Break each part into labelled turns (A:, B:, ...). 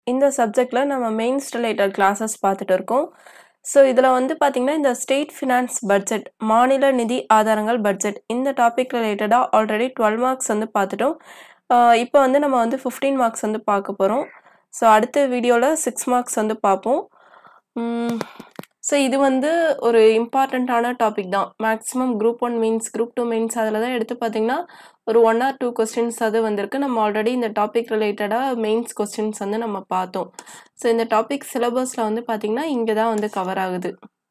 A: இந்த சப்ஜெக்ட்ல நம்ம மெயின்ஸ் ரிலேட்டட் கிளாஸஸ் பார்த்துட்டு இருக்கோம் ஸோ இதில் வந்து பார்த்திங்கன்னா இந்த ஸ்டேட் ஃபினான்ஸ் பட்ஜெட் மாநில நிதி ஆதாரங்கள் பட்ஜெட் இந்த டாபிக் ரிலேட்டடாக ஆல்ரெடி டுவெல் மார்க்ஸ் வந்து பார்த்துட்டோம் இப்போ வந்து நம்ம வந்து ஃபிஃப்டீன் மார்க்ஸ் வந்து பார்க்க போகிறோம் ஸோ அடுத்த வீடியோவில் சிக்ஸ் மார்க்ஸ் வந்து பார்ப்போம் ஸோ இது வந்து ஒரு இம்பார்ட்டண்ட்டான டாபிக் தான் maximum group one means group two means அதில் தான் எடுத்து பார்த்தீங்கன்னா ஒரு ஒன் ஆர் டூ கொஸ்டின்ஸ் அது வந்திருக்கு நம்ம ஆல்ரெடி இந்த டாபிக் ரிலேட்டடாக மெயின்ஸ் கொஸ்டின்ஸ் வந்து நம்ம பார்த்தோம் ஸோ இந்த டாபிக் சிலபஸில் வந்து பார்த்திங்கன்னா இங்கே தான் வந்து கவர் ஆகுது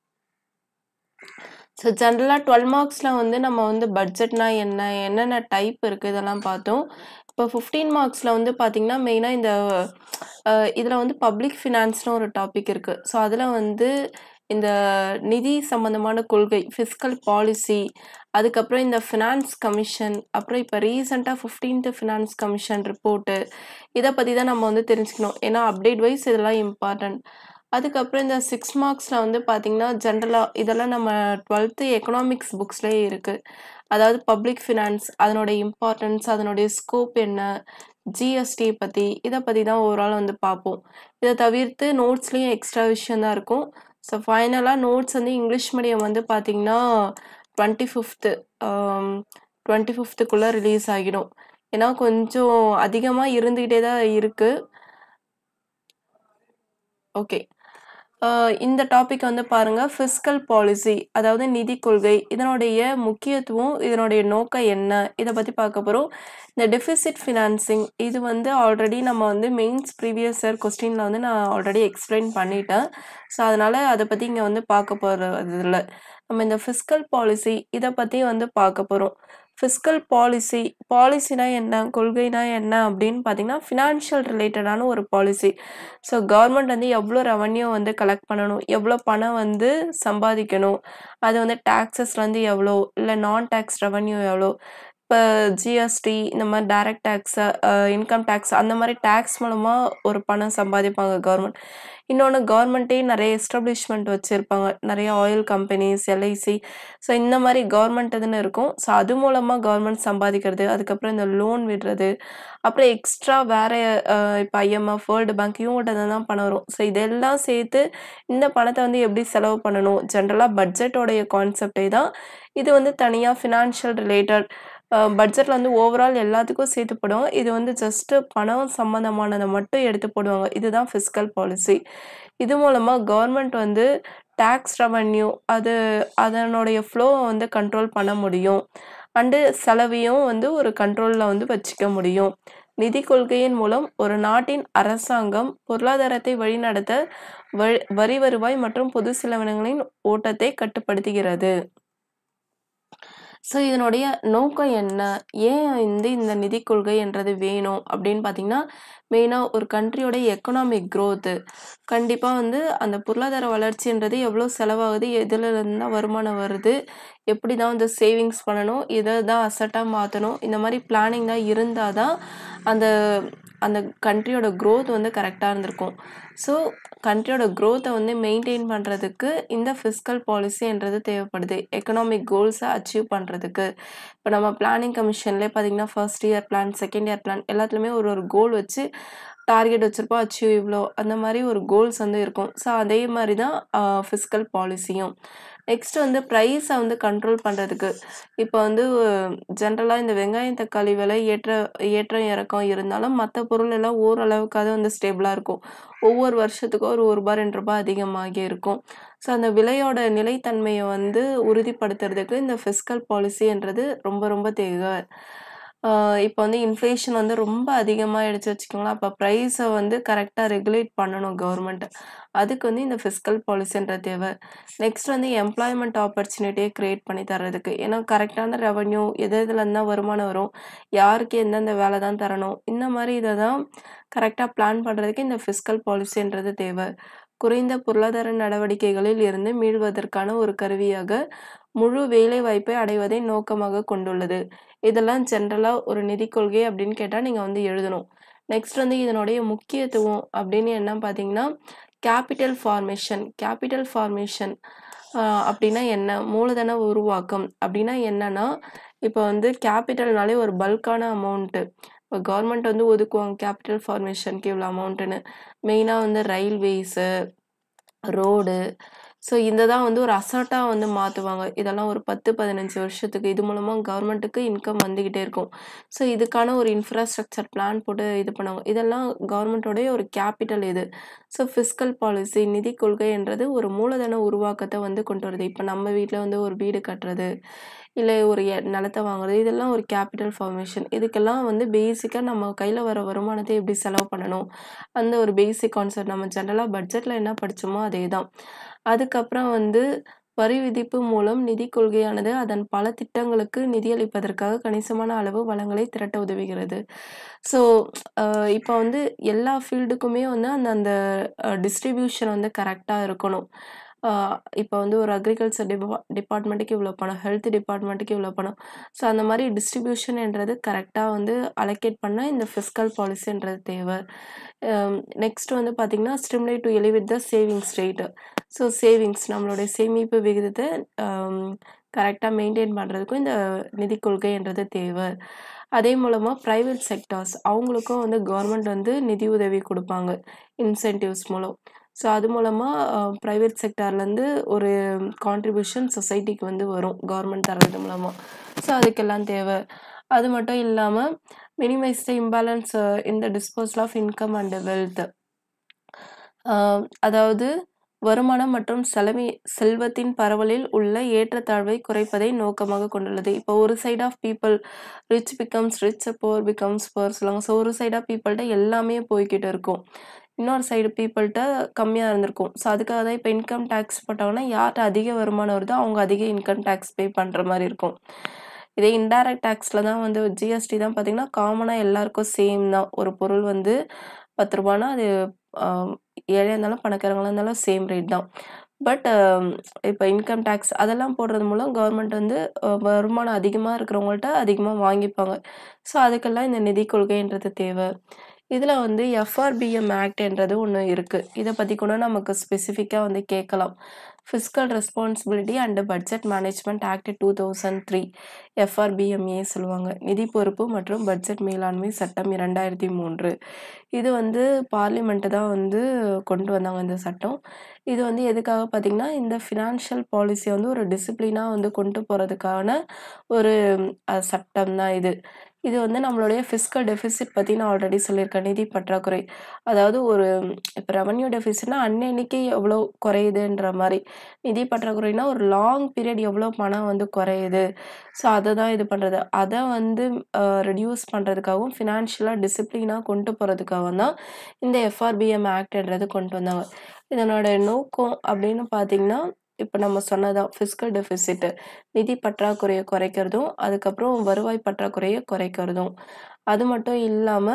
A: ஸோ ஜென்ரலாக டுவெல் மார்க்ஸில் வந்து நம்ம வந்து பட்ஜெட்னா என்ன என்னென்ன டைப் இருக்குது இதெல்லாம் பார்த்தோம் இப்போ ஃபிஃப்டீன் மார்க்ஸில் வந்து பார்த்திங்கன்னா மெயினாக இந்த இதில் வந்து பப்ளிக் ஃபினான்ஸ்னு ஒரு டாபிக் இருக்குது ஸோ அதில் வந்து இந்த நிதி சம்பந்தமான கொள்கை ஃபிஸ்கல் பாலிசி அதுக்கப்புறம் இந்த ஃபினான்ஸ் கமிஷன் அப்புறம் இப்போ ரீசெண்டாக ஃபிஃப்டீன்த்து ஃபினான்ஸ் கமிஷன் ரிப்போர்ட்டு இதை பற்றி தான் நம்ம வந்து தெரிஞ்சுக்கணும் ஏன்னா அப்டேட் வைஸ் இதெல்லாம் இம்பார்ட்டன்ட் அதுக்கப்புறம் இந்த சிக்ஸ் மார்க்ஸில் வந்து பார்த்திங்கன்னா ஜென்ரலாக இதெல்லாம் நம்ம டுவெல்த்து எக்கனாமிக்ஸ் புக்ஸ்லேயே இருக்குது அதாவது பப்ளிக் ஃபினான்ஸ் அதனுடைய இம்பார்ட்டன்ஸ் அதனுடைய ஸ்கோப் என்ன ஜிஎஸ்டி பற்றி இதை பற்றி தான் ஓவரால் வந்து பார்ப்போம் இதை தவிர்த்து நோட்ஸ்லேயும் எக்ஸ்ட்ரா விஷயம் தான் இருக்கும் ஸோ ஃபைனலாக நோட்ஸ் வந்து இங்கிலீஷ் மீடியம் வந்து பார்த்திங்கன்னா டுவெண்ட்டி ஃபிஃப்த்து டுவெண்ட்டி ஃபிஃப்த்துக்குள்ளே ரிலீஸ் ஆகிடும் ஏன்னா கொஞ்சம் அதிகமாக இருந்துக்கிட்டே தான் இருக்குது ஓகே இந்த டாபிக் வந்து பாருங்கள் ஃபிஸ்கல் பாலிசி அதாவது நிதி கொள்கை இதனுடைய முக்கியத்துவம் இதனுடைய நோக்கம் என்ன இதை பற்றி பார்க்க போகிறோம் இந்த டெஃபிசிட் ஃபினான்சிங் இது வந்து ஆல்ரெடி நம்ம வந்து மெயின்ஸ் ப்ரீவியஸ் இயர் கொஸ்டினில் வந்து நான் ஆல்ரெடி எக்ஸ்பிளைன் பண்ணிட்டேன் ஸோ அதனால் அதை பற்றி இங்கே வந்து பார்க்க போகிறது இல்லை நம்ம இந்த ஃபிஸ்கல் பாலிசி இதை பற்றி வந்து பார்க்க போகிறோம் ஃபிஸ்கல் பாலிசி பாலிசினா என்ன கொள்கைனா என்ன அப்படின்னு பார்த்தீங்கன்னா ஃபினான்ஷியல் ரிலேட்டடான ஒரு பாலிசி ஸோ கவர்மெண்ட் வந்து எவ்வளோ ரெவன்யூ வந்து கலெக்ட் பண்ணணும் எவ்வளோ பணம் வந்து சம்பாதிக்கணும் அது வந்து டேக்ஸஸ்லேருந்து எவ்வளோ இல்லை நான் டேக்ஸ் ரெவன்யூ எவ்வளோ இப்போ ஜிஎஸ்டி இந்த மாதிரி டைரக்ட் டேக்ஸு இன்கம் டேக்ஸ் அந்த மாதிரி டேக்ஸ் மூலமாக ஒரு பணம் சம்பாதிப்பாங்க கவர்மெண்ட் இன்னொன்று கவர்மெண்ட்டே நிறைய எஸ்டாப்ளிஷ்மெண்ட் வச்சுருப்பாங்க நிறைய ஆயில் கம்பெனிஸ் எல்ஐசி ஸோ இந்த மாதிரி கவர்மெண்ட் இதுன்னு இருக்கும் ஸோ அது மூலமாக கவர்மெண்ட் சம்பாதிக்கிறது அதுக்கப்புறம் இந்த லோன் விடுறது அப்புறம் எக்ஸ்ட்ரா வேறு இப்போ ஐஎம்எஃப் வேர்ல்டு பேங்க் இவங்கள்ட்ட தான் பணம் வரும் ஸோ இதெல்லாம் சேர்த்து இந்த பணத்தை வந்து எப்படி செலவு பண்ணணும் ஜென்ரலாக பட்ஜெட்டோடைய கான்செப்டே தான் இது வந்து தனியாக ஃபினான்ஷியல் ரிலேட்டட் பட்ஜெட்டில் வந்து ஓவரால் எல்லாத்துக்கும் சேர்த்து போடுவாங்க இது வந்து ஜஸ்ட்டு பணம் சம்மந்தமானதை மட்டும் எடுத்து போடுவாங்க இதுதான் ஃபிஸ்கல் பாலிசி இது மூலமாக கவர்மெண்ட் வந்து டேக்ஸ் ரெவன்யூ அது அதனுடைய ஃப்ளோவை வந்து கண்ட்ரோல் பண்ண முடியும் அண்டு செலவையும் வந்து ஒரு கண்ட்ரோலில் வந்து வச்சுக்க முடியும் நிதி கொள்கையின் மூலம் ஒரு நாட்டின் அரசாங்கம் பொருளாதாரத்தை வழிநடத்த வரி வருவாய் மற்றும் பொது செலவினங்களின் ஓட்டத்தை கட்டுப்படுத்துகிறது ஸோ இதனுடைய நோக்கம் என்ன ஏன் வந்து இந்த நிதி கொள்கை என்றது வேணும் அப்படின்னு பார்த்தீங்கன்னா மெயினாக ஒரு கண்ட்ரியோட எக்கனாமிக் க்ரோத்து கண்டிப்பாக வந்து அந்த பொருளாதார வளர்ச்சின்றது எவ்வளோ செலவாகுது எதில் இருந்தால் வருமானம் வருது எப்படி தான் வந்து சேவிங்ஸ் பண்ணணும் இதை தான் அசட்டாக மாற்றணும் இந்த மாதிரி பிளானிங் தான் இருந்தால் தான் அந்த அந்த கண்ட்ரியோட க்ரோத் வந்து கரெக்டாக இருந்திருக்கும் ஸோ கண்ட்ரியோட க்ரோத்தை வந்து மெயின்டைன் பண்ணுறதுக்கு இந்த ஃபிஸ்கல் பாலிசின்றது தேவைப்படுது எக்கனாமிக் கோல்ஸை அச்சீவ் பண்ணுறதுக்கு இப்போ நம்ம பிளானிங் கமிஷன்லேயே பார்த்திங்கன்னா first year plan second year plan எல்லாத்துலேயுமே ஒரு ஒரு கோல் வச்சு டார்கெட் வச்சுருப்போம் அச்சீவ் இவ்வளோ அந்த மாதிரி ஒரு கோல்ஸ் வந்து இருக்கும் ஸோ அதே மாதிரி தான் ஃபிஸ்கல் பாலிசியும் நெக்ஸ்ட் வந்து ப்ரைஸை வந்து கண்ட்ரோல் பண்ணுறதுக்கு இப்போ வந்து ஜென்ரலாக இந்த வெங்காயம் தக்காளி விலை ஏற்ற ஏற்றம் இறக்கம் இருந்தாலும் மற்ற பொருள் எல்லாம் ஓரளவுக்காவது வந்து ஸ்டேபிளாக இருக்கும் ஒவ்வொரு வருஷத்துக்கும் ஒரு ஒரு ரூபாய் ரெண்டு ரூபாய் அதிகமாகி இருக்கும் ஸோ அந்த விலையோட நிலைத்தன்மையை வந்து உறுதிப்படுத்துறதுக்கு இந்த ஃபிஸ்கல் பாலிசின்றது ரொம்ப ரொம்ப தேவை இப்போ வந்து இன்ஃப்ளேஷன் வந்து ரொம்ப அதிகமாக எடுத்து வச்சுக்கோங்களேன் அப்போ ப்ரைஸை வந்து கரெக்டாக ரெகுலேட் பண்ணணும் கவர்மெண்ட் அதுக்கு வந்து இந்த ஃபிஸ்கல் பாலிசின்ற தேவை நெக்ஸ்ட் வந்து எம்ப்ளாய்மெண்ட் ஆப்பர்ச்சுனிட்டியை க்ரியேட் பண்ணி தர்றதுக்கு ஏன்னா கரெக்டான ரெவன்யூ எது இதுலேருந்து தான் வருமானம் வரும் யாருக்கு எந்தெந்த வேலை தான் தரணும் இந்த மாதிரி இதை தான் கரெக்டாக பிளான் பண்ணுறதுக்கு இந்த ஃபிஸ்கல் பாலிசின்றது தேவை குறைந்த பொருளாதார நடவடிக்கைகளில் இருந்து மீள்வதற்கான ஒரு கருவியாக முழு வேலை வாய்ப்பை அடைவதை நோக்கமாக கொண்டுள்ளது இதெல்லாம் ஜென்ரலாக ஒரு நிதி கொள்கை அப்படின்னு கேட்டால் நீங்கள் வந்து எழுதணும் நெக்ஸ்ட் வந்து இதனுடைய முக்கியத்துவம் அப்படின்னு என்ன பார்த்தீங்கன்னா கேபிட்டல் ஃபார்மேஷன் கேபிட்டல் ஃபார்மேஷன் அப்படின்னா என்ன மூலதன உருவாக்கம் அப்படின்னா என்னன்னா இப்போ வந்து கேபிட்டல்னாலே ஒரு பல்கான அமௌண்ட்டு இப்போ கவர்மெண்ட் வந்து ஒதுக்குவாங்க கேபிட்டல் ஃபார்மேஷனுக்கு இவ்வளோ அமௌண்ட்டுன்னு. மெயினா வந்து ரயில்வேஸு, ரோடு ஸோ இந்த தான் வந்து ஒரு அசால்ட்டா வந்து மாத்துவாங்க. இதெல்லாம் ஒரு 10, 15 வருஷத்துக்கு. இது மூலமா கவர்மெண்ட்டுக்கு இன்கம் வந்துகிட்டே இருக்கும். ஸோ இதுக்கான ஒரு இன்ஃப்ராஸ்ட்ரக்சர் பிளான் போட்டு இது பண்ணுவாங்க. இதெல்லாம் கவர்மெண்ட்டோடைய ஒரு கேபிட்டல் இது. ஸோ ஃபிஸ்கல் பாலிசி நிதிக் கொள்கைன்றது ஒரு மூலதன உருவாக்கத்த வந்து கொண்டு வருது. இப்ப நம்ம வீட்ல வந்து ஒரு வீடு கட்டுறது, இல்ல ஒரு எ நிலத்த வாங்குறது, இதெல்லாம் ஒரு கேபிட்டல் ஃபார்மேஷன். இதுக்கெல்லாம் வந்து பேசிக்கா நம்ம கையில வர வருமானத்த எப்படி செலவு பண்ணணும், அந்த ஒரு பேசிக் கான்செப்ட் நம்ம ஜெனரலா பட்ஜெட்ல என்ன படிச்சோமோ அதேதான். அதுக்கப்புறம் வந்து வரி விதிப்பு மூலம் நிதிக் கொள்கையானது அதன் பல திட்டங்களுக்கு நிதியளிப்பதற்காக கணிசமான அளவு வளங்களை திரட்ட உதவுகிறது. ஸோ அ இப்ப வந்து எல்லா ஃபீல்டுக்குமே வந்து அந்த அந்த அ டிஸ்ட்ரிபியூஷன் வந்து கரெக்ட்டா இருக்கணும். அ இப்ப வந்து ஒரு அக்ரிகல்ச்சர் டிபா டிபார்ட்மெண்ட்டுக்கு இவ்வளோ பணம், ஹெல்த் டிபார்ட்மெண்ட்டுக்கு இவ்வளோ பணம். ஸோ அந்த மாரி டிஸ்ட்ரிபியூஷன்ன்றது கரெக்ட்டா வந்து அலோகேட் பண்ண இந்த ஃபிஸ்கல் பாலிசின்றது தேவ. அம் நெக்ஸ்ட் வந்து பார்த்தீங்கன்னா, stimulate to elevate the savings rate. So savings நம்மளுடைய சேமிப்பு விகிதத்த அம் கரெக்ட்டா மெயின்டெயின் பண்றதுக்கும் இந்த நிதிக் கொள்கைன்றது தேவ. அதே மூலமா பிரைவேட் செக்டார்ஸ் அவங்களுக்கும் வந்து கவர்மெண்ட் வந்து நிதி உதவி குடுப்பாங்க. இன்சென்டிவ்ஸ் மூலம். ஸோ அது மூலமா அ பிரைவேட் செக்டார்லேருந்து ஒரு கான்ட்ரிபியூஷன் சொசைட்டிக்கு வந்து வரும். கவர்மெண்ட் தர்றது மூலமா. ஸோ அதுக்கெல்லாம் தேவ. அது மட்டும் இல்லாம minimise the imbalance in the disposal of income and wealth. Uh அதாவது வருமானம் மற்றும் செலவி செல்வத்தின் பரவலில் உள்ள ஏற்றத்தாழ்வை குறைப்பதை நோக்கமாகக் கொண்டுள்ளது. இப்போ ஒரு side of people rich becomes rich, poor becomes poor சொல்லுவாங்க. ஸோ ஒரு சைட் ஆஃப் பீப்பிள்ட்ட எல்லாமே போய்க்கிட்டு இருக்கும். இன்னொரு சைடு பீப்பிள்ட்ட கம்மியா இருந்திருக்கும். ஸோ அதுக்காக தான் இப்ப இன்கம் டாக்ஸ் போட்டாங்கன்னா, யார்ட்ட அதிக வருமானம் வருதோ அவங்க அதிக இன்கம் டாக்ஸ் பே பண்ற மாரி இருக்கும். இதே இன்டைரக்ட் டாக்ஸ்ல தான் வந்து ஜிஎஸ்டி தான் பார்த்தீங்கன்னா, காமனா எல்லாருக்கும் சேம் தான். ஒரு பொருள் வந்து ரூ. 10னா அது அ ஏழையா இருந்தாலும், பணக்காரங்களா இருந்தாலும் சேம் ரேட் தான். பட் இப்ப இன்கம் டாக்ஸ் அதெல்லாம் போடுறது மூலம் கவர்மெண்ட் வந்து அ வருமானம் அதிகமா இருக்கிறவங்கள்ட்ட அதிகமா வாங்கிப்பாங்க. ஸோ அதுக்கெல்லாம் இந்த நிதிக் கொள்கைன்றது தேவ. இதுல வந்து எஃப்ஆர்பிஎம் ஆக்ட்ன்றது ஒண்ணு இருக்கு. இத பத்தி கூட நமக்கு ஸ்பெசிஃபிக்கா வந்து கேட்கலாம். Fiscal responsibility and budget management act 2003 FRBMA சொல்லுவாங்க. நிதி பொறுப்பு மற்றும் பட்ஜெட் மேலாண்மை சட்டம் 2003 இது வந்து பார்லிமென்ட் தான் வந்து கொண்டு வந்தாங்க இந்த சட்டம். இது வந்து எதுக்காக பார்த்தீங்கன்னா, இந்த ஃபினான்ஷியல் பாலிசிய வந்து ஒரு டிசிப்ளினா வந்து கொண்டு போறதுக்கான ஒரு அ சட்டம் தான் இது. இது வந்து நம்மளுடைய ஃபிஸ்கல் டெஃபிசிட் பத்தி நான் ஆல்ரெடி சொல்லியிருக்கேன். நிதி பற்றாக்குறை. அதாவது ஒரு இப்ப ரெவென்யூ டெஃபிசிட்னா அன்னன்னைக்கு எவ்வளோ குறையுதுன்ற மாரி. நிதி பற்றாக்குறைனா ஒரு லாங் பீரியட் எவ்வளோ பணம் வந்து குறையுது. ஸோ அத தான் இது பண்றது. அத வந்து அ ரெடியூஸ் பண்றதுக்காகவும், ஃபினான்ஷியலா டிசிப்ளினா கொண்டு போறதுக்காகவும் தான் இந்த எஃப்ஆர்பிஎம் ஆக்ட்ன்றது கொண்டு வந்தாங்க. இதனோட நோக்கம் அப்படின்னு பார்த்தீங்கன்னா, இப்ப நம்ம சொன்னதுதான் ஃபிஸ்கல் டெஃபிசிட் நிதி பற்றாக்குறைய குறைக்கிறதும், அதுக்கப்புறம் வருவாய் பற்றாக்குறைய குறைக்கிறதும். அது மட்டும் இல்லாம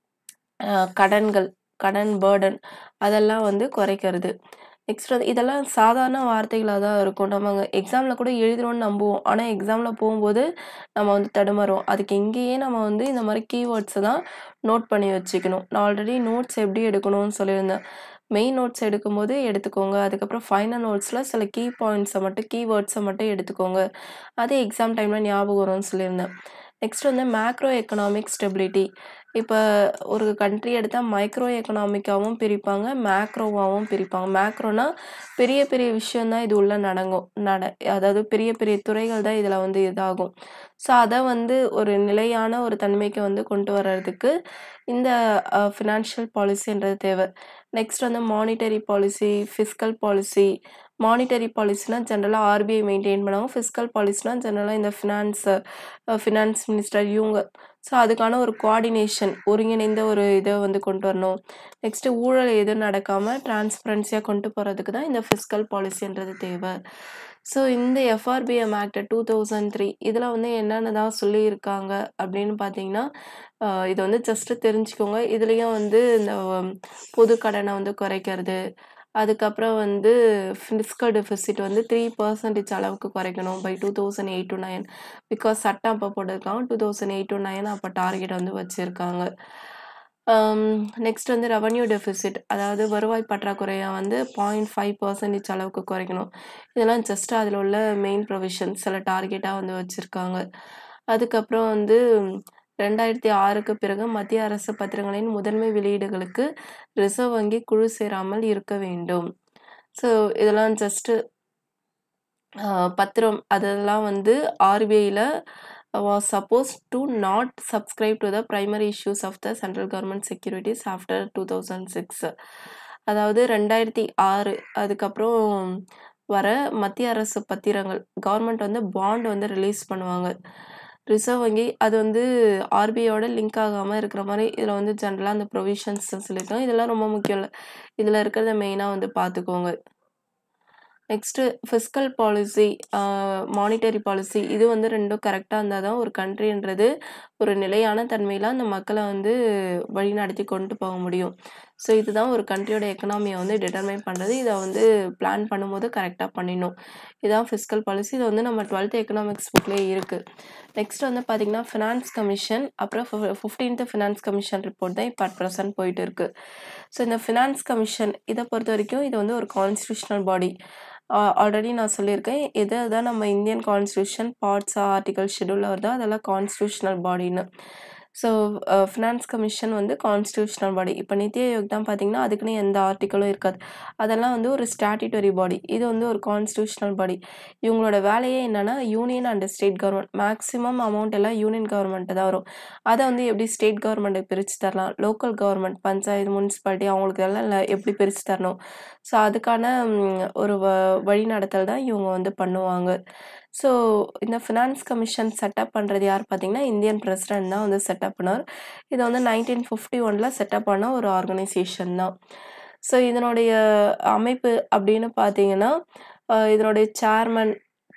A: அ கடன்கள், கடன் பர்டன் அதெல்லாம் வந்து குறைக்கிறது. நெக்ஸ்ட் வந்து இதெல்லாம் சாதாரண வார்த்தைகளா தான் இருக்கும். நம்ம எக்ஸாம்ல கூட எழுதிருவோம்னு நம்புவோம். ஆனா எக்ஸாம்ல போம்போது நம்ம வந்து தடுமாறுவோம். அதுக்கு இங்கேயே நம்ம வந்து இந்த மாரி கீவேர்ட்ஸ தான் நோட் பண்ணி வச்சுக்கணும். நான் ஆல்ரெடி நோட்ஸ் எப்படி எடுக்கணும்னு சொல்லியிருந்தேன். மெயின் நோட்ஸ் எடுக்கும்போது எடுத்துக்கோங்க. அதுக்கப்புறம் ஃபைனல் நோட்ஸ்ல சில கீ பாயிண்ட்ஸ மட்டும் கீவேர்ட்ஸ மட்டும் எடுத்துக்கோங்க. அது எக்ஸாம் டைம்ல ஞாபகம் வரும்னு சொல்லியிருந்தேன். நெக்ஸ்ட் வந்து மேக்ரோ எக்கனாமிக் ஸ்டெபிலிட்டி. இப்ப ஒரு கண்ட்ரி எடுத்தா மைக்ரோ எக்கனாமிக்காவும் பிரிப்பாங்க, மேக்ரோவாவும் பிரிப்பாங்க. மேக்ரோனா பெரிய பெரிய விஷயம் தான் இது உள்ள நடங்கும். நட அதாவது பெரிய பெரிய துறைகள் தான் இதுல வந்து இதாகும். ஸோ அத வந்து ஒரு நிலையான ஒரு தன்மைக்கு வந்து கொண்டு வர்றதுக்கு இந்த அ ஃபினான்ஷியல் பாலிசின்றது தேவ. நெக்ஸ்ட் வந்து monetary policy, fiscal policy. Monetary பாலிசினா ஜெனரலா ஆர்பிஐ மெயின்டெயின் பண்ணுவாங்க. ஃபிஸ்கல் பாலிசினா ஜெனரலா இந்த ஃபினான்ஸ் அ ஃபினான்ஸ் மினிஸ்டர் இவங்க. ஸோ அதுக்கான ஒரு கோஆர்டினேஷன் ஒருங்கிணைந்த ஒரு இத வந்து கொண்டு வரணும். நெக்ஸ்ட் ஊழல் எதுவும் நடக்காம டிரான்ஸ்பரன்சியா கொண்டு போறதுக்கு தான் இந்த ஃபிஸ்கல் பாலிசின்றது தேவ. ஸோ இந்த எஃப்ஆர்பிஎம் ஆக்ட் 2003 இதுல வந்து என்னென்னலாம் சொல்லியிருக்காங்க அப்படின்னு பார்த்தீங்கன்னா, அ இது வந்து ஜஸ்ட் தெரிஞ்சுக்கோங்க. இதுலயும் வந்து இந்த பொது கடன வந்து குறைக்கிறது. அதுக்கப்புறம் வந்து ஃபிஸ்கல் டெஃபிசிட் வந்து 3% அளவுக்கு குறைக்கணும் பை 2008-9 பிகாஸ் சட்டம் அப்ப போட்டிருக்காங்க. 2008-9 அப்ப டார்கெட் வந்து வச்சிருக்காங்க. அம் நெக்ஸ்ட் வந்து ரெவென்யூ டெஃபிசிட் அதாவது வருவாய் பற்றாக்குறைய வந்து 0.5% அளவுக்கு குறைக்கணும். இதெல்லாம் ஜஸ்ட் அதுல உள்ள மெயின் ப்ரொவிஷன்ஸ் சில டார்கெட்டா வந்து வச்சிருக்காங்க. அதுக்கப்புறம் வந்து ரெண்டாயிரத்தி ஆறுக்கு பிறகு மத்திய அரசு பத்திரங்களின் முதன்மை வெளியீடுகளுக்கு ரிசர்வ் வங்கி குழு சேராமல் இருக்க வேண்டும் ஸோ இதெல்லாம் ஜஸ்ட்டு பத்திரம் அதெல்லாம் வந்து ஆர்பிஐயில் was supposed to not subscribe to the primary issues of the central government securities after two thousand six அதாவது ரெண்டாயிரத்தி ஆறு அதுக்கப்புறம் வர மத்திய அரசு பத்திரங்கள் கவர்மெண்ட் வந்து பாண்ட் வந்து ரிலீஸ் பண்ணுவாங்க ரிசர்வ் வங்கி அது வந்து ஆர்பிஐயோட லிங்க் ஆகாமல் இருக்கிற மாதிரி இதில் வந்து ஜென்ரலாக அந்த ப்ரொவிஷன்ஸ் சொல்லியிருக்காங்க இதெல்லாம் ரொம்ப முக்கியம் இல்லை இதில் இருக்கிறத மெயினாக வந்து பார்த்துக்கோங்க next fiscal policy monetary policy இது வந்து ரெண்டும் கரெக்டாக இருந்தால் தான் ஒரு கண்ட்ரின்றது ஒரு நிலையான தன்மையில் அந்த மக்களை வந்து வழி நடத்தி கொண்டு போக முடியும் ஸோ இதுதான் ஒரு கண்ட்ரியோட எக்கனாமியை வந்து டிட்டர்மைன் பண்ணுறது இதை வந்து பிளான் பண்ணும்போது கரெக்டாக பண்ணிடணும் இதுதான் ஃபிஸ்கல் பாலிசி இது வந்து நம்ம டுவெல்த் எக்கனாமிக்ஸ் புக்லேயே இருக்குது நெக்ஸ்ட் வந்து பார்த்திங்கன்னா ஃபினான்ஸ் கமிஷன் அப்புறம் ஃபிஃப்டீன்த்து ஃபினான்ஸ் கமிஷன் ரிப்போர்ட் தான் இப்போ அட் ப்ரெசன்ட் போயிட்டு இருக்குது ஸோ இந்த ஃபினான்ஸ் கமிஷன் இதை பொறுத்த வரைக்கும் இது வந்து ஒரு கான்ஸ்டியூஷனல் பாடி ஆல்ரெடி நான் சொல்லியிருக்கேன் எது தான் நம்ம இந்தியன் கான்ஸ்டியூஷன் பார்ட்ஸ் ஆர்டிகல் ஷெடியூலில் வருதோ அதெல்லாம் கான்ஸ்டியூஷனல் பாடின்னு ஸோ ஃபினான்ஸ் கமிஷன் வந்து கான்ஸ்டியூஷனல் பாடி இப்போ நித்தி ஆயோக் தான் பார்த்தீங்கன்னா அதுக்குன்னு எந்த ஆர்டிக்கலும் இருக்காது அதெல்லாம் வந்து ஒரு ஸ்டாட்யூட்டரி பாடி இது வந்து ஒரு கான்ஸ்டியூஷனல் பாடி இவங்களோட வேலையே என்னென்னா union and state government maximum amount எல்லாம் யூனியன் கவர்மெண்ட்டு தான் வரும் அதை வந்து எப்படி ஸ்டேட் கவர்மெண்ட்டுக்கு பிரித்து தரலாம் லோக்கல் கவர்மெண்ட் பஞ்சாயத்து முனிசிபாலிட்டி அவங்களுக்கு எல்லாம் இல்லை எப்படி பிரித்து தரணும் ஸோ அதுக்கான ஒரு வ வழிநடத்தல் தான் இவங்க வந்து பண்ணுவாங்க ஸோ இந்த ஃபினான்ஸ் கமிஷன் செட்டப் பண்ணுறது யார் பார்த்தீங்கன்னா இந்தியன் பிரசிடென்ட் தான் வந்து செட்டப் பண்ணார் இது வந்து நைன்டீன் ஃபிஃப்டி ஒனில் செட்டப் பண்ண ஒரு ஆர்கனைசேஷன் தான் ஸோ இதனுடைய அமைப்பு அப்படின்னு பார்த்தீங்கன்னா இதனுடைய சேர்மன்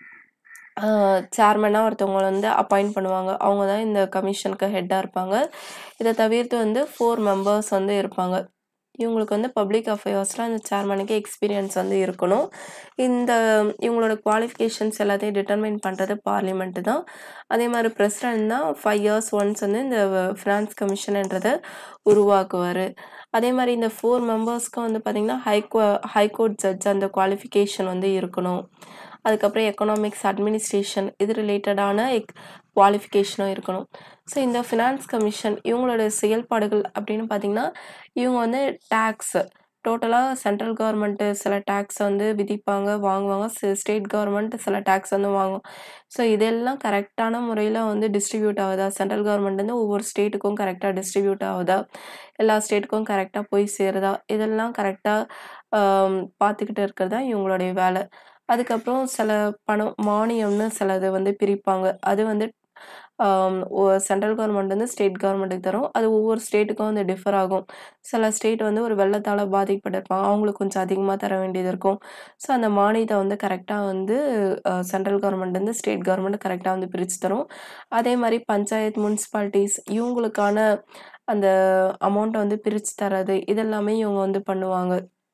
A: சேர்மனாக ஒருத்தவங்க வந்து அப்பாயிண்ட் பண்ணுவாங்க அவங்க தான் இந்த கமிஷனுக்கு ஹெட்டாக இருப்பாங்க இதை தவிர்த்து வந்து ஃபோர் மெம்பர்ஸ் வந்து இருப்பாங்க இவங்களுக்கு வந்து பப்ளிக் அஃபேர்ஸில் அந்த சேர்மனுக்கு எக்ஸ்பீரியன்ஸ் வந்து இருக்கணும் இந்த இவங்களோட குவாலிஃபிகேஷன்ஸ் எல்லாத்தையும் டிட்டர்மைன் பண்ணுறது பார்லிமெண்ட்டு தான் அதே மாதிரி பிரசிடென்ட் தான் ஃபைவ் இயர்ஸ் ஒன்ஸ் வந்து இந்த ஃபினான்ஸ் கமிஷன்ன்றதை உருவாக்குவார் அதே மாதிரி இந்த ஃபோர் மெம்பர்ஸ்க்கும் வந்து பார்த்திங்கன்னா ஹைகோ ஹைகோர்ட் ஜட்ஜ் அந்த குவாலிஃபிகேஷன் வந்து இருக்கணும் அதுக்கப்புறம் எக்கனாமிக்ஸ் அட்மினிஸ்ட்ரேஷன் இது ரிலேட்டடான எக் குவாலிஃபிகேஷனும் இருக்கணும் ஸோ இந்த ஃபினான்ஸ் கமிஷன் இவங்களோட செயல்பாடுகள் அப்படின்னு பார்த்திங்கன்னா இவங்க வந்து டேக்ஸ் டோட்டலாக சென்ட்ரல் கவர்மெண்ட்டு சில டேக்ஸ் வந்து விதிப்பாங்க வாங்குவாங்க ஸ்டேட் கவர்மெண்ட் சில டேக்ஸ் வந்து வாங்கும் ஸோ இதெல்லாம் கரெக்டான முறையில் வந்து டிஸ்ட்ரிபியூட் ஆகுதா சென்ட்ரல் கவர்மெண்ட் வந்து ஒவ்வொரு ஸ்டேட்டுக்கும் கரெக்டாக டிஸ்ட்ரிபியூட் ஆகுதா எல்லா ஸ்டேட்டுக்கும் கரெக்டாக போய் சேருதா இதெல்லாம் கரெக்டாக பார்த்துக்கிட்டு இருக்கிறது தான் இவங்களுடைய வேலை அதுக்கப்புறம் சில பணம் மானியம்னு சிலது வந்து பிரிப்பாங்க அது வந்து சென்ட்ரல் கவர்மெண்ட் வந்து ஸ்டேட் கவர்மெண்ட்டுக்கு தரும் அது ஒவ்வொரு ஸ்டேட்டுக்கும் வந்து டிஃபர் ஆகும் சில ஸ்டேட் வந்து ஒரு வெள்ளத்தால் பாதிக்கப்பட்டிருப்பாங்க அவங்களுக்கு கொஞ்சம் அதிகமாக தர வேண்டியது இருக்கும் ஸோ அந்த மானியத்தை வந்து கரெக்டாக வந்து சென்ட்ரல் கவர்மெண்ட் வந்து ஸ்டேட் கவர்மெண்ட் கரெக்டாக வந்து பிரித்து தரும் அதே மாதிரி பஞ்சாயத்து முனிசிபாலிட்டிஸ் இவங்களுக்கான அந்த அமௌண்ட்டை வந்து பிரித்து தரது இதெல்லாமே இவங்க வந்து பண்ணுவாங்க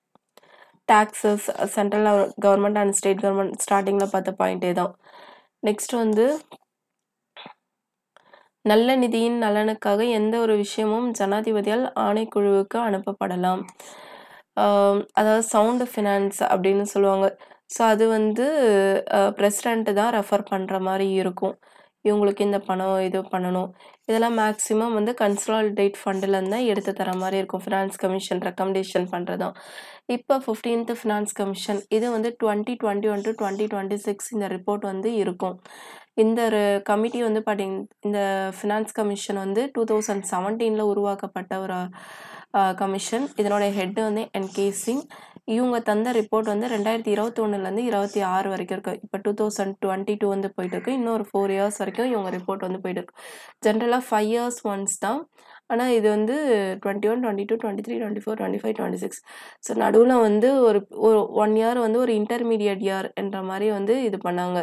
A: taxes central government and state government ஸ்டார்டிங்கில் பார்த்த பாயிண்டே தான் நெக்ஸ்ட் வந்து நல்ல நிதியின் நலனுக்காக எந்த ஒரு விஷயமும் ஜனாதிபதியால் ஆணைக்குழுவுக்கு அனுப்பப்படலாம் அதாவது சவுண்டு ஃபினான்ஸ் அப்படின்னு சொல்லுவாங்க ஸோ அது வந்து பிரசிடெண்ட்டு தான் ரெஃபர் பண்ணுற மாதிரி இருக்கும் இவங்களுக்கு இந்த பணம் இது பண்ணணும் இதெல்லாம் மேக்ஸிமம் வந்து கன்சாலிடேட் ஃபண்டில் தான் எடுத்து தர மாதிரி இருக்கும் ஃபினான்ஸ் கமிஷன் ரெக்கமெண்டேஷன் பண்ணுறதும் இப்போ ஃபிஃப்டீன்த்து ஃபினான்ஸ் கமிஷன் இது வந்து twenty twenty one to twenty twenty six இந்த ரிப்போர்ட் வந்து இருக்கும் இந்த ஒரு கமிட்டி வந்து பார்த்தீங்க இந்த ஃபினான்ஸ் கமிஷன் வந்து டூ தௌசண்ட் செவன்டீனில் உருவாக்கப்பட்ட ஒரு கமிஷன் இதனோட ஹெட் வந்து என்கே சிங் இவங்க தந்த ரிப்போர்ட் வந்து ரெண்டாயிரத்தி இருபத்தி ஒன்றுலேருந்து இருபத்தி ஆறு வரைக்கும் இருக்குது இப்போ டூ தௌசண்ட் டுவெண்ட்டி டூ வந்து போயிட்டு இருக்கு இன்னொரு ஃபோர் இயர்ஸ் வரைக்கும் இவங்க ரிப்போர்ட் வந்து போயிட்டு இருக்கு ஜென்ரலாக ஃபைவ் இயர்ஸ் ஒன்ஸ் தான் ஆனால் இது வந்து twenty one twenty two twenty three twenty four twenty five twenty six so நடுவில் வந்து ஒரு ஒரு ஒன் இயர் வந்து ஒரு இன்டர்மீடியட் இயர் என்ற மாதிரி வந்து இது பண்ணாங்க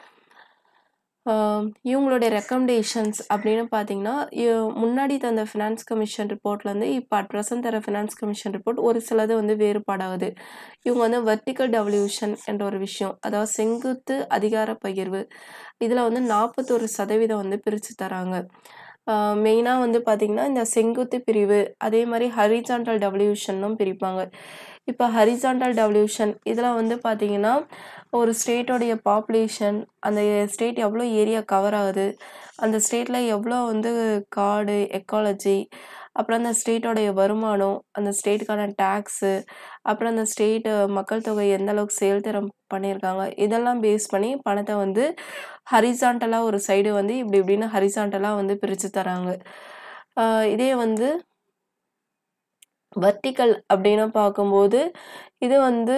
A: இவங்களுடைய ரெக்கமெண்டேஷன்ஸ் அப்படின்னு பார்த்தீங்கன்னா முன்னாடி தந்த ஃபினான்ஸ் கமிஷன் ரிப்போர்ட்லேருந்து இப்போ அட் ப்ரெசன்ட் தர ஃபினான்ஸ் கமிஷன் ரிப்போர்ட் ஒரு சிலது வந்து வேறுபாடாகுது இவங்க வந்து வெர்டிக்கல் டெவல்யூஷன் என்ற ஒரு விஷயம் அதாவது செங்குத்து அதிகார பகிர்வு இதில் வந்து நாற்பத்தொரு சதவீதம் வந்து பிரித்து தராங்க மெயினா வந்து பார்த்தீங்கன்னா, இந்த செங்குத்து பிரிவு, அதே மாரி ஹரிசான்டல் டெவல்யூஷன்னும் பிரிப்பாங்க. இப்ப ஹரிசான்டல் டெவல்யூஷன் இதுல வந்து பார்த்தீங்கன்னா, ஒரு ஸ்டேட்டோடைய பாப்புலேஷன், அந்த ஸ்டேட் எவ்வளோ ஏரியா கவர் ஆகுது, அந்த ஸ்டேட்ல எவ்வளோ வந்து காடு, எக்காலஜி, அப்புறம் அந்த ஸ்டேட்டோடைய வருமானம், அந்த ஸ்டேட்டுக்கான டாக்ஸு, அப்புறம் அந்த ஸ்டேட் மக்கள் தொகை எந்த அளவுக்கு செயல்திறன் பண்ணியிருக்காங்க, இதெல்லாம் பேஸ் பண்ணி பணத்த வந்து ஹரிசான்டலா ஒரு சைடு வந்து இப்டி இப்டின்னு ஹரிசான்டலா வந்து பிரிச்சு தராங்க. அ இதே வந்து வெர்டிகல் அப்டின்னு பார்க்கும்போது, இது வந்து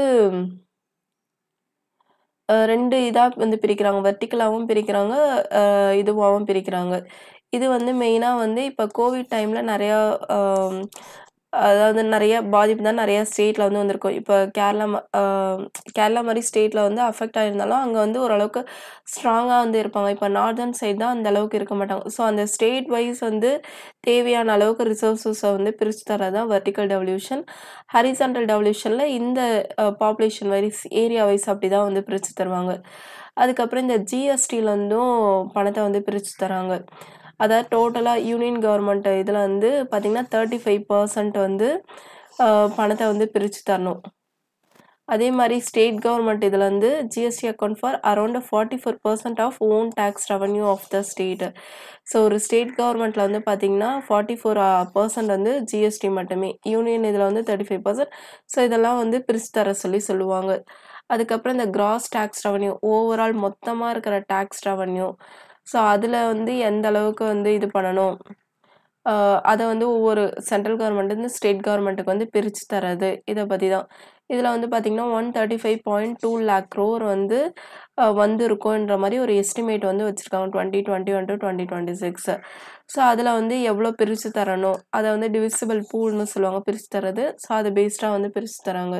A: அ 2 இதா வந்து பிரிக்கிறாங்க. வெர்டிகலாவும் பிரிக்கிறாங்க, அ இதுவாவும் பிரிக்கிறாங்க. இது வந்து மெயினா வந்து இப்ப கோவிட் டைம்ல நெறையா அ அதாவது நெறைய பாதிப்பு தான் நெறைய ஸ்டேட்ல வந்து வந்திருக்கும். இப்ப கேரளா ம அ கேரளா மாரி ஸ்டேட்ல வந்து அஃபெக்ட் ஆயிருந்தாலும், அங்க வந்து ஓரளவுக்கு ஸ்ட்ராங்கா வந்து இருப்பாங்க. இப்ப நார்தர்ன் சைட் தான் அந்த அளவுக்கு இருக்க மாட்டாங்க. ஸோ அந்த ஸ்டேட் வைஸ் வந்து தேவையான அளவுக்கு ரிசோர்ஸஸ வந்து பிரிச்சு தர்றது தான் வெர்டிகல் டெவல்யூஷன். ஹரிசான்டல் டெவல்யூஷன்ல இந்த uh population wise, area wise அப்டிதான் வந்து பிரிச்சு தருவாங்க. அதுக்கப்புறம் இந்த ஜிஎஸ்டிலருந்தும் பணத்த வந்து பிரிச்சு தராங்க. அதாவது டோட்டலா யூனியன் கவர்மெண்ட் இதுல வந்து பார்த்தீங்கன்னா, 35% வந்து அ பணத்த வந்து பிரிச்சு தரணும். அதே மாரி ஸ்டேட் கவர்மெண்ட் இதுல வந்து GST account for around 44% of own tax revenue of the state. So ஒரு ஸ்டேட் கவர்மெண்ட்ல வந்து பார்த்தீங்கன்னா, 44% வந்து ஜிஎஸ்டி மட்டுமே. யூனியன் இதுல வந்து 35%. ஸோ இதெல்லாம் வந்து பிரிச்சு தர சொல்லி சொல்லுவாங்க. அதுக்கப்புறம் இந்த கிராஸ் டாக்ஸ் ரெவென்யூ ஓவரால் மொத்தமா இருக்கிற டாக்ஸ் ரெவென்யூ. ஸோ அதுல வந்து எந்த அளவுக்கு வந்து இது பண்ணணும். அ அத வந்து ஒவ்வொரு சென்ட்ரல் கவர்மெண்ட்லருந்து ஸ்டேட் கவர்மெண்ட்டுக்கு வந்து பிரிச்சு தர்றது. இத பத்தி தான். இதுல வந்து பார்த்தீங்கன்னா, 135.2 லேக் க்ரோர் வந்து அ வந்திருக்குன்ற மாரி ஒரு எஸ்டிமேட் வந்து வச்சிருக்காங்க. 2021-2026. ஸோ அதுல வந்து எவ்வளோ பிரிச்சு தரணும், அத வந்து டிவிசிபிள் பூல்ன்னு சொல்லுவாங்க பிரிச்சு தர்றது. ஸோ அத பேஸ்டா வந்து பிரிச்சு தராங்க.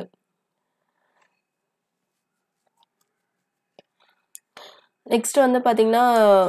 A: நெக்ஸ்ட் வந்து பார்த்தீங்கன்னா,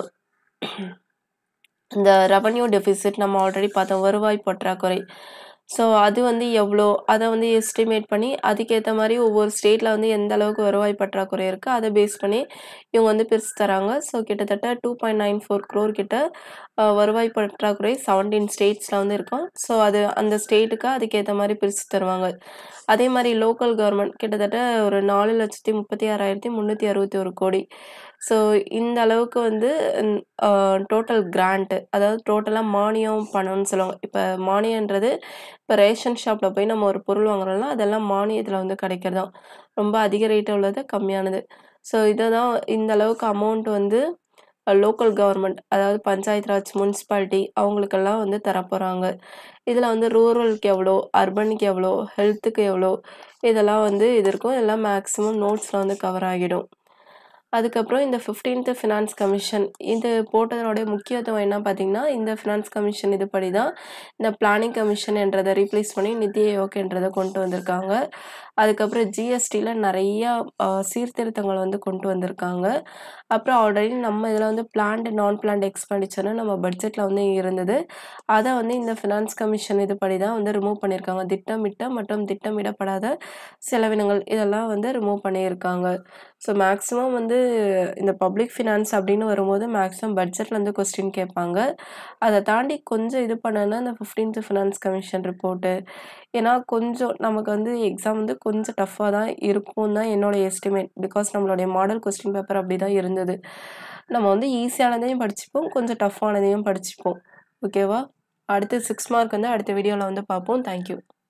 A: இந்த ரெவென்யூ டெஃபிசிட் நம்ம ஆல்ரெடி பார்த்தோம். வருவாய் பற்றாக்குறை. ஸோ அது வந்து எவ்வளோ, அத வந்து எஸ்டிமேட் பண்ணி, அதுக்கேத்த மாரி ஒவ்வொரு ஸ்டேட்ல வந்து எந்த அளவுக்கு வருவாய் பற்றாக்குறை இருக்கு, அத பேஸ் பண்ணி இவங்க வந்து பிரிச்சு தராங்க. ஸோ கிட்டத்தட்ட 2.94 க்ரோர் கிட்ட அ வருவாய் பற்றாக்குறை 17 ஸ்டேட்ஸ்ல வந்து இருக்கும். ஸோ அது அந்த ஸ்டேட்டுக்கு அதுக்கேத்த மாரி பிரிச்சு தருவாங்க. அதே மாரி லோக்கல் கவர்மெண்ட் கிட்டத்தட்ட ஒரு 4,36,361 கோடி. ஸோ இந்த அளவுக்கு வந்து ன் அ டோட்டல் கிராண்ட் அதாவது டோட்டலா மானியம், பணம்னு சொல்லுவாங்க. இப்ப மானியம்ன்றது இப்ப ரேஷன் ஷாப்ல போய் நம்ம ஒரு பொருள் வாங்குறோம்னா, அதெல்லாம் மானியத்துல வந்து கிடைக்கிறது தான். ரொம்ப அதிக ரேட் உள்ளது, கம்மியானது. ஸோ இத தான் இந்த அளவுக்கு அமௌண்ட் வந்து அ லோக்கல் கவர்மெண்ட் அதாவது பஞ்சாயத்து ராஜ், முனிசிபாலிட்டி அவங்களுக்கெல்லாம் வந்து தரப்போறாங்க. இதுல வந்து ரூரலுக்கு எவ்வளோ, அர்பனுக்கு எவ்வளோ, ஹெல்த்துக்கு எவ்வளோ, இதெல்லாம் வந்து இது இருக்கும். எல்லாம் மேக்ஸிமம் நோட்ஸ்ல வந்து கவர் ஆகிடும். அதுக்கப்புறம் இந்த 15த் ஃபினான்ஸ் கமிஷன் இது போட்டதனுடைய முக்கியத்துவம் என்ன பார்த்தீங்கன்னா, இந்த ஃபினான்ஸ் கமிஷன் இதுபடி தான் இந்த பிளானிங் கமிஷன் என்றத ரீப்ளேஸ் பண்ணி நித்தி ஆயோக் என்றத கொண்டு வந்திருக்காங்க. அதுக்கப்புறம் ஜிஎஸ்டில நெறையா அ சீர்திருத்தங்கள் வந்து கொண்டு வந்திருக்காங்க. அப்புறம் ஆல்ரெடி நம்ம இதுல வந்து பிளான்ட், நான் பிளான்ட் எக்ஸ்பெண்டிச்சர்ன்னு நம்ம பட்ஜெட்ல வந்து இருந்தது. அத வந்து இந்த ஃபினான்ஸ் கமிஷன் இதுபடி தான் வந்து ரிமூவ் பண்ணியிருக்காங்க. திட்டமிட்ட மற்றும் திட்டமிடப்படாத செலவினங்கள் இதெல்லாம் வந்து ரிமூவ் பண்ணியிருக்காங்க. ஸோ மேக்ஸிமம் வந்து இந்த பப்ளிக் ஃபினான்ஸ் அப்டின்னு வரும்போது மேக்ஸிமம் பட்ஜெட்லருந்து கொஸ்டின் கேட்பாங்க. அத தாண்டி கொஞ்சம் இது பண்ணனா இந்த 15த் ஃபினான்ஸ் கமிஷன் ரிப்போர்ட்டு. ஏன்னா கொஞ்சம் நமக்கு வந்து எக்ஸாம் வந்து கொஞ்சம் டஃப்பா தான் இருக்கும்னு தான் என்னோட எஸ்டிமேட். பிகாஸ் நம்மளுடைய மாடல் கொஸ்டின் பேப்பர் அப்டிதான் இருந்தது. நம்ம வந்து ஈஸியானதையும் படிச்சுப்போம், கொஞ்சம் டஃப்பானதையும் படிச்சுப்போம். ஓகேவா? அடுத்து 6 மார்க் வந்து அடுத்த வீடியோல வந்து பார்ப்போம். Thank you.